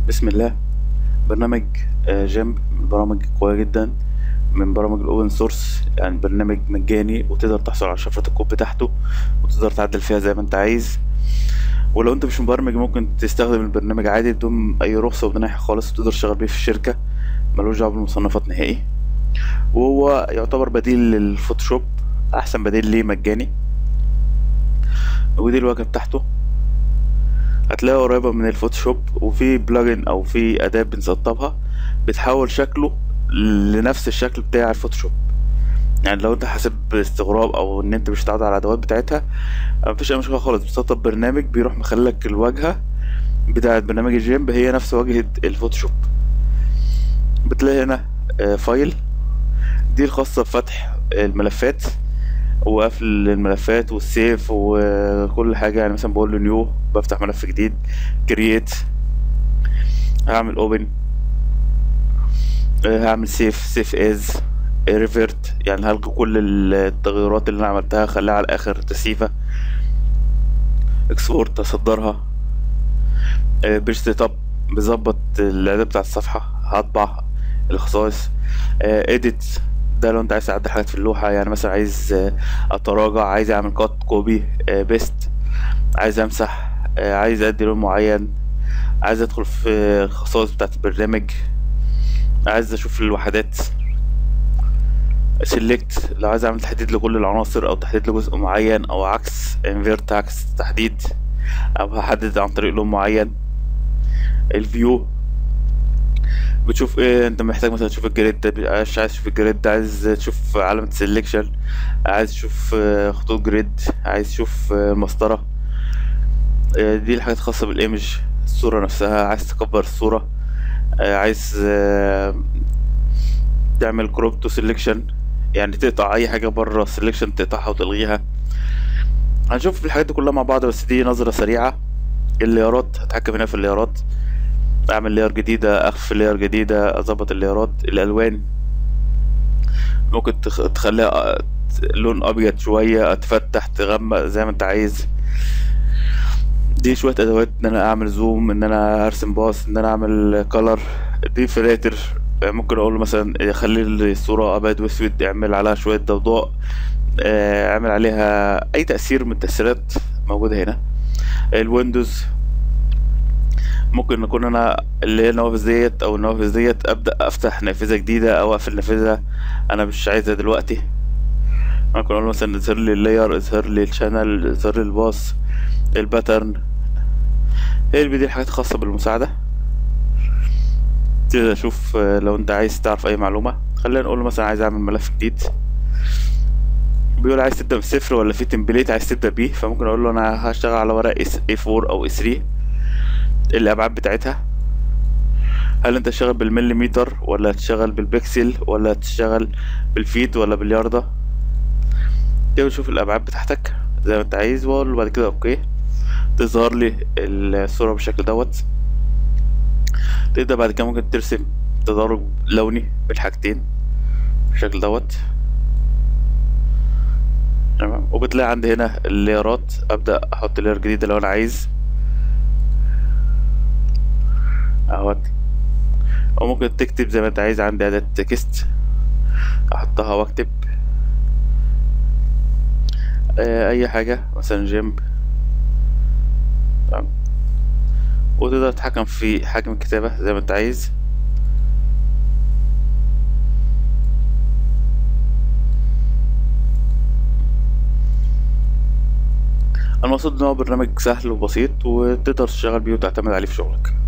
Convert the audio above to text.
بسم الله برنامج آه، جيمب من برامج قوية جدا من برامج الاوبن سورس يعني برنامج مجاني وتقدر تحصل على شفرة الكود بتاعته وتقدر تعدل فيها زي ما انت عايز ولو انت مش مبرمج ممكن تستخدم البرنامج عادي بدون اي رخصة وبدون اي حاجة خالص وتقدر تشتغل بيه في الشركة ملوش دعوة بالمصنفات نهائي وهو يعتبر بديل للفوتوشوب احسن بديل ليه مجاني ودي الواجهة بتاعته هتلاقيها قريبة من الفوتوشوب وفي بلجن او في اداة بنسطبها بتحول شكله لنفس الشكل بتاع الفوتوشوب يعني لو انت حاسب استغراب او ان انت مش متعود على الادوات بتاعتها مفيش اي مشكله خالص بتسطب برنامج بيروح مخليلك الواجهه بتاعه برنامج الجيمب هي نفس واجهه الفوتوشوب بتلاقي هنا آه، فايل دي الخاصه بفتح الملفات وقفل الملفات والسيف وكل حاجه يعني مثلا بقول له نيو بفتح ملف جديد كرييت هعمل اوبن هعمل سيف سيف از ريفيرت يعني هلغي كل التغيرات اللي انا عملتها خليها على اخر تسييفه اكسبورت اصدرها بيج سيت اب بظبط الاعداد بتاع الصفحه هطبع الخصائص اديت ده لو انت عايز تعدل حاجات في اللوحه يعني مثلا عايز آه، اتراجع عايز اعمل كات كوبي بيست عايز امسح آه، عايز ادي لون معين عايز ادخل في الخصائص بتاعت البرنامج عايز اشوف الوحدات سيلكت لو عايز اعمل تحديد لكل العناصر او تحديد لجزء معين او عكس انفيرت عكس تحديد او هحدد عن طريق لون معين الفيو بتشوف ايه انت محتاج مثلا تشوف الجريد ده مش عايز تشوف الجريد ده عايز تشوف علامة سيلكشن عايز تشوف آه، خطوط جريد عايز تشوف آه، المسطرة آه، دي الحاجات الخاصة بالايمج الصورة نفسها عايز تكبر الصورة آه، عايز آه، تعمل كروب تو سيلكشن يعني تقطع اي حاجة بره السيلكشن تقطعها وتلغيها هنشوف الحاجات دي كلها مع بعض بس دي نظرة سريعة الليارات هتحكم هنا في الليارات اعمل لير جديدة اخفي لير جديدة اظبط الليارات الالوان ممكن تخ- تخليها أ- لون ابيض شوية تفتح تغمق زي ما انت عايز دي شوية ادوات ان انا اعمل زوم ان انا ارسم باص ان انا اعمل كولر دي فلاتر ممكن اقول له مثلا خلي الصورة ابيض واسود اعمل عليها شوية ضوضاء آه، اعمل عليها اي تأثير من التأثيرات موجودة هنا الويندوز ممكن اكون انا اللي هي النوافذ ديت او النوافذ ديت ابدا افتح نافذه جديده او اقفل نافذه انا مش عايزها دلوقتي ممكن اقول مثلا اظهر لي اللاير اظهر لي الشانل اظهر لي الباص الباترن هي دي الحاجات الخاصه بالمساعده تقدر اشوف آه، لو انت عايز تعرف اي معلومه خلينا نقول له مثلا عايز اعمل ملف جديد بيقول عايز تبدا من صفر ولا في تمبليت عايز تبدا بيه فممكن اقول له انا هشتغل على ورق اس اي 4 او اس 3 الابعاد بتاعتها هل انت تشتغل بالمليمتر ولا تشتغل بالبكسل ولا تشتغل بالفيت ولا بالياردة كده تشوف الابعاد بتاعتك زي ما انت عايز واقول له بعد كده اوكي تظهر لي الصورة بالشكل دوت تقدر بعد كده ممكن ترسم تدرج لوني بالحاجتين بالشكل دوت تمام وبتلاقي عندي هنا الليرات ابدا احط لير جديده لو انا عايز اهوت او ممكن تكتب زي ما انت عايز عندي اداة تكست احطها واكتب آه، اي حاجة مثلا جيمب تمام وتقدر تتحكم في حجم الكتابة زي ما انت عايز المقصود ان هو برنامج سهل وبسيط وتقدر تشتغل بيه وتعتمد عليه في شغلك